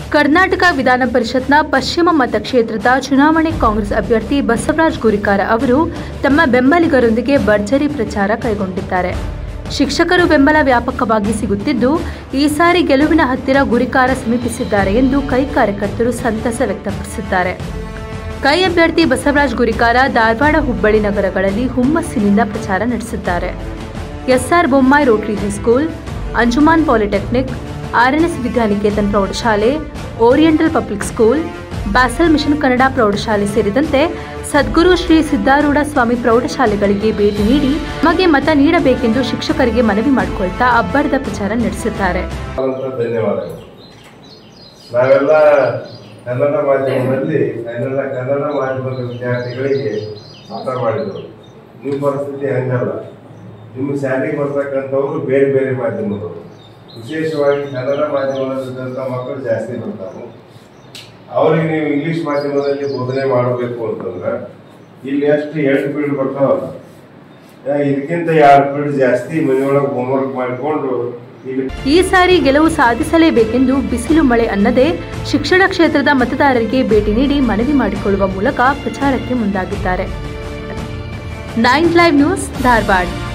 ಕರ್ನಾಟಕ ವಿಧಾನ ಪರಿಷತ್ನ ಪಶ್ಚಿಮ ಮತಕ್ಷೇತ್ರದ ಚುನಾವಣೆ ಕಾಂಗ್ರೆಸ್ ಅಭ್ಯರ್ಥಿ ಬಸವರಾಜ್ ಗುರಿಕಾರ ಅವರು ತಮ್ಮ ಬೆಂಬಲಿಗರೊಂದಿಗೆ ಭರ್ಜರಿ ಪ್ರಚಾರ ಕೈಗೊಂಡಿದ್ದಾರೆ ಶಿಕ್ಷಕರು ಬೆಂಬಲ ವ್ಯಾಪಕವಾಗಿ ಸಿಗುತ್ತಿದ್ದು ಈ ಸಾರಿ ಗೆಲುವಿನ ಹತ್ತಿರ ಗುರಿಕಾರ ಸಮೀಪಿಸಿದ್ದಾರೆ ಎಂದು ಕೈ ಕಾರ್ಯಕರ್ತರು ಸಂತಸ ವ್ಯಕ್ತಪಡಿಸಿದ್ದಾರೆ ಕೈ ಅಭ್ಯರ್ಥಿ ಬಸವರಾಜ್ ಗುರಿಕಾರ ಧಾರವಾಡ ಹುಬ್ಬಳ್ಳಿ ನಗರಗಳಲ್ಲಿ ಹುಮ್ಮಸ್ಸಿನಿಂದ ಪ್ರಚಾರ ನಡೆಸಿದ್ದಾರೆ S R Bommai Rotary high school Anjuman polytechnic R N S Vidyaniketan ಪ್ರೌಢಶಾಲೆ oriental public school Basel mission Kannada ಪ್ರೌಢಶಾಲೆ ಸೇರಿದಂತೆ ಸದ್ಗುರು ಶ್ರೀ ಸಿದ್ದಾರೂಢ ಸ್ವಾಮಿ ಪ್ರೌಢಶಾಲೆಗಳಿಗೆ ಭೇಟಿ ನೀಡಿ ತಮಗೆ ಮತ ನೀಡಬೇಕೆಂದು ಶಿಕ್ಷಕರಿಗೆ ಮನವಿ ಮಾಡಿಕೊಳ್ತಾ ಅಬ್ಬರದ ಪ್ರಚಾರ ನಡೆಸಿದ್ದಾರೆ ಅಂತ ಧನ್ಯವಾದಗಳು ನಾವೆಲ್ಲ ಕನ್ನಡ ಮಾಧ್ಯಮದಲ್ಲಿ ಕನ್ನಡ ಕನ್ನಡ ಮಾಧ್ಯಮದ ವಿದ್ಯಾರ್ಥಿಗಳಿಗೆ ಮಾತನಾಡಿದರು ನಿಮ್ಮ ಪರಿಸ್ಥಿತಿ ಹಂಗಲ್ಲ ನಿಮ್ಮ ಶಾಲೆಗೆ ಬರ್ತಕ್ಕಂಥವ್ರು ಬೇರೆ ಬೇರೆ ಮಾಧ್ಯಮದವರು ವಿಶೇಷವಾಗಿ ಕನ್ನಡ ಮಾಧ್ಯಮದಲ್ಲಿದ್ದಂಥ ಮಕ್ಕಳು ಜಾಸ್ತಿ ಬರ್ತಾವೆ ಅವ್ರಿಗೆ ನೀವು ಇಂಗ್ಲಿಷ್ ಮಾಧ್ಯಮದಲ್ಲಿ ಬೋಧನೆ ಮಾಡಬೇಕು ಅಂತಂದ್ರೆ ಇಲ್ಲಿ ಎಷ್ಟು ಎಂಟು ಪೀರಿಯಡ್ ಬರ್ತಾವಲ್ಲ ಆ, ಇದಕ್ಕಿಂತ ಎರಡು ಪೀರಿಯಡ್ ಜಾಸ್ತಿ ಮನೆಯೊಳಗೆ ಹೋಮ್ವರ್ಕ್ ಮಾಡಿಕೊಂಡು ಇಲ್ಲಿ ಈ ಸಾರಿ ಗೆಲುವು ಸಾಧಿಸಲೇಬೇಕೆಂದು ಬಿಸಿಲು ಮಳೆ ಅನ್ನದೇ ಶಿಕ್ಷಣ ಕ್ಷೇತ್ರದ ಮತದಾರರಿಗೆ ಭೇಟಿ ನೀಡಿ ಮನವಿ ಮಾಡಿಕೊಳ್ಳುವ ಮೂಲಕ ಪ್ರಚಾರಕ್ಕೆ ಮುಂದಾಗಿದ್ದಾರೆ ನೈನ್ ಲೈವ್ ನ್ಯೂಸ್ ಧಾರವಾಡ